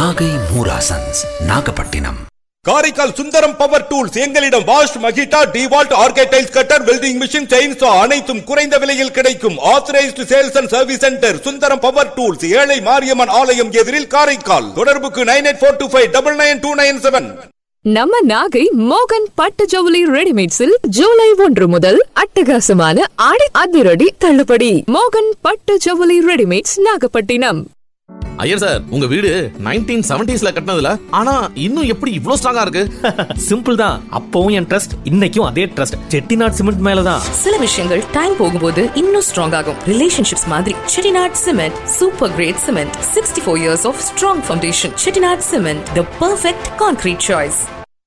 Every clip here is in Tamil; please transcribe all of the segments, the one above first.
நாகை மூராசன்ஸ் நாகப்பட்டினம் காரைக்கால் சுந்தரம் பவர் டூல்ஸ் எங்களிடம் வாஷ் மகிட்டா டிவால்ட் ஆர்கேடைல்ஸ் கட்டர் வெல்டிங் மிஷின் செயின்சா அனைத்தும் குறைந்த விலையில் கிடைக்கும் authorised sales and service centre Sundaram power tools ஏழை மாரியம்மன் ஆலயம் எதிரில் காரைக்கால் தொடர்புக்கு nine eight four two five double nine two nine seven நம்ம நாகை மோகன் பட்டு ஜவுளி ரெடிமேட்ஸில் ஜூலை ஒன்று முதல் அட்டகாசமான ஆடி அதிரடி தள்ளுபடி மோகன் பட்டு ஜவுளி ரெடிமேட்ஸ் நாகப்பட்டினம் ஐயர் சார் உங்க வீடு நைன்டீன் செவன்டிஸ்ல கட்டினதுல ஆனா இன்னும் எப்படி இவ்ளோ ஸ்ட்ராங்கா இருக்கு சிம்பிள் தான் அப்பவும் என் ட்ரஸ்ட் இன்னைக்கும் அதே ட்ரஸ்ட் செட்டிநாட் சிமெண்ட் மேலதான் சில விஷயங்கள் டைம் போகும்போது இன்னும் ஸ்ட்ராங் ஆகும் ரிலேஷன்ஷிப்ஸ் மாதிரி Chettinad cement super grade cement sixty four years of strong foundation Chettinad cement the perfect concrete choice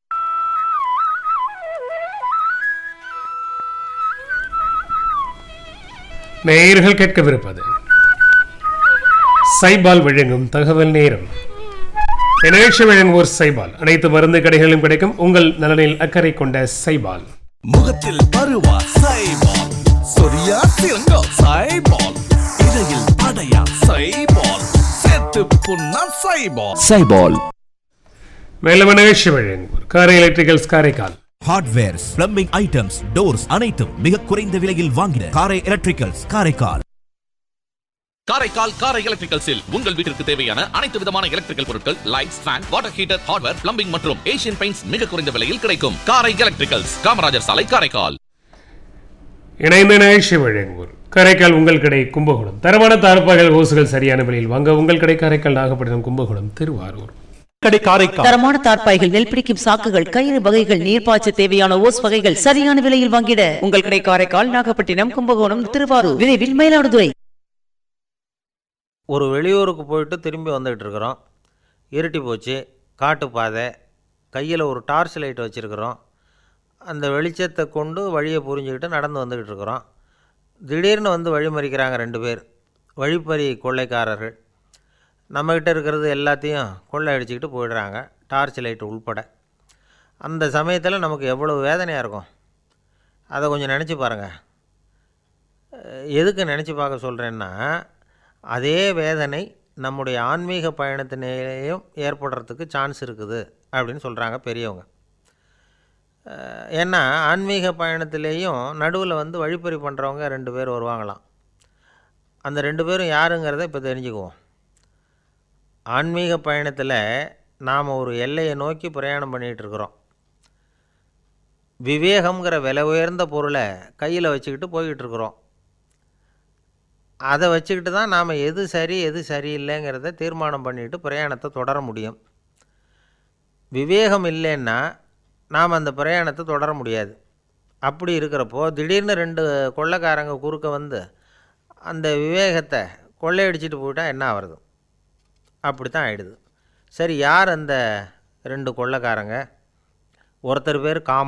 நேயர்கள் கேட்கவிருப்பது சைபால் வழங்கும் தகவல் நேரம் நிகழ்ச்சி வழங்குவோர் சைபால் அனைத்து மருந்து கடைகளிலும் கிடைக்கும் உங்கள் நலனில் அக்கறை கொண்ட சைபால் முகத்தில் பருவா சைபால் சொரியா சிறங்கா சைபால் இடையில் அடையா சைபால் சேர்த்து புண்ணா சைபால் சைபால் மேலும் நிகழ்ச்சி வழங்குவோர் Karai electricals Karaikal hardwares plumbing items doors அனைத்தும் மிக குறைந்த விலையில் வாங்கின காரை எலக்ட்ரிக்கல்ஸ் காரைக்கால் காரைக்கால் காரை எலக்ட்ரிக்கல்ஸில் உங்கள் வீட்டிற்கு தேவையான அனைத்து விதமான எலக்ட்ரிக்கல் பொருட்கள் lights fan water heater hardware plumbing மற்றும் ஏசியன் பெயிண்ட்ஸ் மிக குறைந்த விலையில் கிடைக்கும் காரை எலக்ட்ரிக்கல்ஸ் காமராஜர் சாலை காரைக்கால் இணைந்த நிகழ்ச்சி வழங்குவோர் காரைக்கால் உங்கள் கடை கும்பகோணம் தரமான தார்ப்பாகல் ஓசுகள் சரியான விலையில் வாங்க உங்கள் கடை காரைக்கால் நாகப்பட்டினம் கும்பகோணம் திருவாரூர் கடை காரைக்கால் தரமான தார்ப்பாய்கள் நெல் பிடிக்கும் சாக்குகள் கயிறு வகைகள் நீர்ப்பாய்ச்ச தேவையான ஓஸ் வகைகள் சரியான விலையில் வாங்கிட உங்கள் கடை காரைக்கால் நாகப்பட்டினம் கும்பகோணம் திருவாரூர் விரைவில் மயிலாடுதுறை ஒரு வெளியூருக்கு போயிட்டு திரும்பி வந்துகிட்டு இருக்கிறோம் இருட்டி போச்சு காட்டுப்பாதை கையில் ஒரு டார்ச் லைட் வச்சுருக்கிறோம் அந்த வெளிச்சத்தை கொண்டு வழியை புரிஞ்சுக்கிட்டு நடந்து வந்துக்கிட்டு இருக்கிறோம் திடீர்னு வந்து வழிமறிக்கிறாங்க ரெண்டு பேர் வழிப்பறி கொள்ளைக்காரர்கள் நம்மக்கிட்ட இருக்கிறது எல்லாத்தையும் கொள்ளை அடிச்சுக்கிட்டு போயிடுறாங்க டார்ச் லைட் உள்பட அந்த சமயத்தில் நமக்கு எவ்வளோ வேதனையாக இருக்கும் அதை கொஞ்சம் நினச்சி பாருங்கள் எதுக்கு நினச்சி பார்க்க சொல்கிறேன்னா அதே வேதனை நம்முடைய ஆன்மீக பயணத்தினேயும் ஏற்படுறதுக்கு சான்ஸ் இருக்குது அப்படின்னு சொல்கிறாங்க பெரியவங்க அஹ் ஏன்னா ஆன்மீக பயணத்திலேயும் நடுவில் வந்து வழிப்பறி பண்ணுறவங்க ரெண்டு பேர் வருவாங்களாம் அந்த ரெண்டு பேரும் யாருங்கிறத இப்போ தெரிஞ்சுக்குவோம் ஆன்மீக பயணத்தில் நாம் ஒரு எல்லையை நோக்கி பிரயாணம் பண்ணிகிட்டு இருக்கிறோம் விவேகம்ங்கிற விலை உயர்ந்த பொருளை கையில் வச்சுக்கிட்டு போய்கிட்டு இருக்கிறோம் அதை வச்சுக்கிட்டு தான் நாம் எது சரி எது சரியில்லைங்கிறத தீர்மானம் பண்ணிட்டு பிரயாணத்தை தொடர முடியும் விவேகம் இல்லைன்னா நாம் அந்த பிரயாணத்தை தொடர முடியாது அப்படி இருக்கிறப்போ திடீர்னு ரெண்டு கொள்ளைக்காரங்க குறுக்க வந்து அந்த விவேகத்தை கொள்ளையடிச்சிட்டு போயிட்டா என்ன ஆகிறது அப்படி தான் ஆயிடுது சரி யார் அந்த ரெண்டு கொள்ளைக்காரங்க ஒருத்தர் பேர் காம